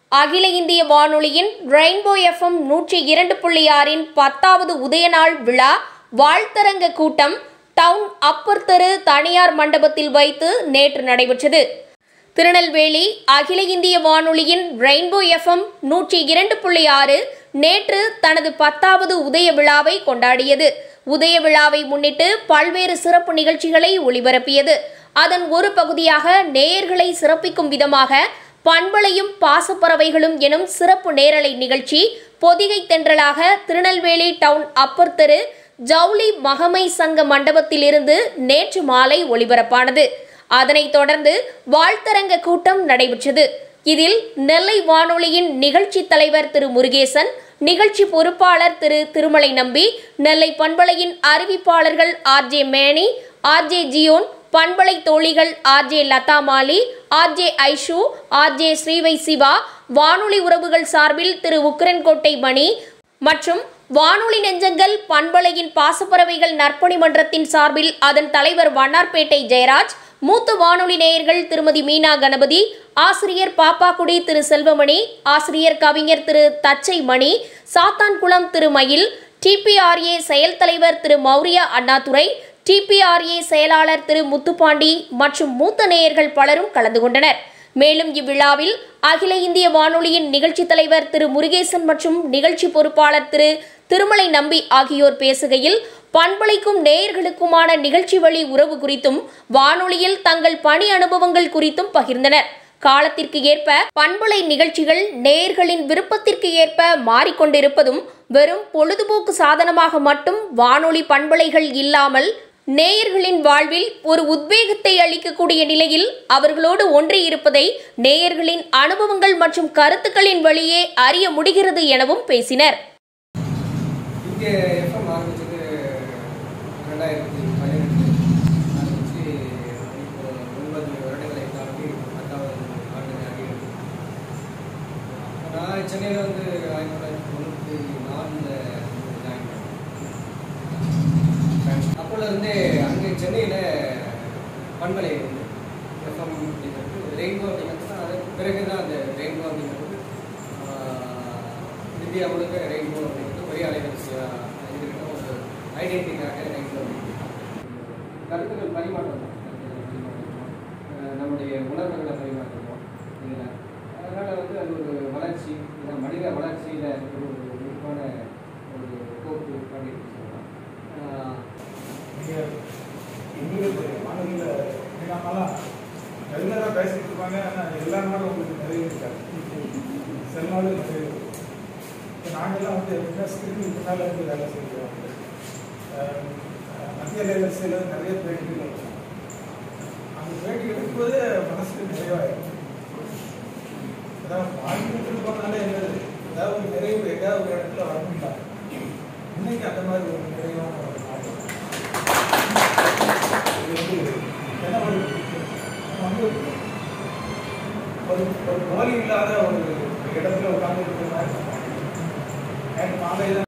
அகில இந்திய வானொலியின் ரெயின்போ எஃப்எம் நூற்றி இரண்டு புள்ளி ஆறின் பத்தாவது உதயநாள் விழா வாழ்த்தரங்க கூட்டம் டவுன் அப்பர் தெரு தனியார் மண்டபத்தில் வைத்து நேற்று நடைபெற்றது திருநெல்வேலி அகில இந்திய வானொலியின் ரெயின்போ எஃப்எம் நூற்றி இரண்டு புள்ளி ஆறு நேற்று தனது பத்தாவது உதய விழாவை கொண்டாடியது உதய விழாவை முன்னிட்டு பல்வேறு சிறப்பு நிகழ்ச்சிகளை ஒளிபரப்பியது அதன் ஒரு பகுதியாக நேயர்களை சிறப்பிக்கும் விதமாக பண்பலையும் பாசப்பறவைகளும் எனும் சிறப்பு நேரலை நிகழ்ச்சி பொதிகை தென்றலாக திருநெல்வேலி டவுன் அப்பர் தெரு ஜவுளி மகமை சங்க மண்டபத்திலிருந்து நேற்று மாலை ஒளிபரப்பானது அதனைத் தொடர்ந்து வாழ்த்தரங்க கூட்டம் நடைபெற்றது இதில் நெல்லை வானொலியின் நிகழ்ச்சி தலைவர் திரு முருகேசன் நிகழ்ச்சி பொறுப்பாளர் திரு திருமலை நம்பி நெல்லை பண்பலையின் அறிவிப்பாளர்கள் R J Meni R J Zion பண்பலை தோழிகள் R J Latha Mali R J Aishu R J Srivai Siva வானொலி உறவுகள் சார்பில் திரு உக்கரன்கோட்டை மணி மற்றும் வானொலி நெஞ்சங்கள் பண்பலையின் பாசப்பறவைகள் நற்பணி மன்றத்தின் சார்பில் அதன் தலைவர் வண்ணார்பேட்டை ஜெயராஜ் மூத்த வானொலி நேயர்கள் திருமதி மீனா கணபதி ஆசிரியர் பாப்பாக்குடி திரு செல்வமணி ஆசிரியர் கவிஞர் திரு தச்சை மணி சாத்தான்குளம் திரு மயில் டிபிஆர்ஏ செயல் தலைவர் திரு மௌரியா அண்ணாதுரை டிபிஆர்ஏ செயலாளர் திரு முத்துப்பாண்டி மற்றும் மூத்த நேயர்கள் பலரும் கலந்து கொண்டனர் மேலும் இவ்விழாவில் அகில இந்திய வானொலியின் நிகழ்ச்சி தலைவர் திரு முருகேசன் மற்றும் நிகழ்ச்சி பொறுப்பாளர் திரு திருமலை நம்பி ஆகியோர் பேசுகையில் பண்பளிக்கும் நேயர்களுக்குமான நிகழ்ச்சி வழி உறவு குறித்தும் வானொலியில் தங்கள் பணி அனுபவங்கள் குறித்தும் பகிர்ந்தனர் காலத்திற்கு ஏற்ப பண்பலை நிகழ்ச்சிகள் நேயர்களின் விருப்பத்திற்கு ஏற்ப மாறிக்கொண்டிருப்பதும் வெறும் பொழுதுபோக்கு சாதனமாக மட்டும் வானொலி பண்பலைகள் இல்லாமல் நேயர்களின் வாழ்வில் ஒரு உத்வேகத்தை அளிக்கக்கூடிய நிலையில் அவர்களோடு ஒன்றி இருப்பதை நேயர்களின் அனுபவங்கள் மற்றும் கருத்துக்களின் வழியே அறிய முடிகிறது எனவும் பேசினர் இங்கே எஃப்எம் ஆரம்பிச்சது ரெண்டாயிரத்தி பதினெட்டு ஆரம்பிச்சு இப்போ ஒன்பது வருடங்களை தாண்டி பத்தாவது ஆண்டு ஆகியிருக்கு நான் சென்னையில் வந்து ஆயிரத்தி தொள்ளாயிரத்தி தொண்ணூற்றி நாலில் ஜாயின் பண்ணேன் அப்போலேருந்தே அங்கே சென்னையில் பண்பலை உண்டு எஃப்எம் அப்படிங்கிறது ரெயின்போ அப்படிங்கிறது தான் அதுக்கு பிறகு தான் அந்த ரெயின்போ அப்படிங்கிறது ஆஹ், இந்தியா முழுக்க ரெயின்போ அப்படிங்கிறது ஒரே அலைவரிசையாக இருக்கிற ஒரு ஐடென்டிட்டிக்காக ரெயின்போ கருத்துக்கள் பரிமாற்றம் தான். கருத்துக்கள் பரிமாற்றம். ஆஹ், நம்முடைய உணர்வுகளை பரிமாற்றுவோம் இதில் அதனால் வந்து அது ஒரு வளர்ச்சி இந்த மனித வளர்ச்சியில் ஒரு முக்கியமான ஒரு போக்கு அப்படின்னு சொல்லலாம் ஆஹ், நீங்கள் உங்களுக்கு தெரியும் வானொலியில் நீங்களாம் ரெகுலராக பேசிட்டு இருப்பாங்க ஆனால் எல்லா நாளும் உங்களுக்கு நிறைய இருக்காது சில நாள் நிறைய இருக்கும் இப்போ நாங்கள்லாம் வந்து எப்படின்னா ஸ்கிரீன் முன்னால் இருந்து வேலை செய்கிறோம் அஹ் மத்திய அலைவரிசையில் நிறைய பேட்டிகள் இருக்கும் அந்த பேட்டி எடுக்கும்போது மனசுக்கு நிறைவாயிடும் அதாவது வாழ்ந்துட்டு போனாலே என்னது ஏதாவது ஒரு நிறைவு எதாவது ஒரு இடத்துல வரணும்ல இன்னைக்கு அந்த மாதிரி ஒரு நிறைவான ஒரு நாள் இது வந்து என்ன ஒரு நம்ம வந்து ஒரு ஒரு போலி இல்லாத ஒரு இடத்துல உட்கார்ந்து இருக்கிற மாதிரி நேற்று மாலையில்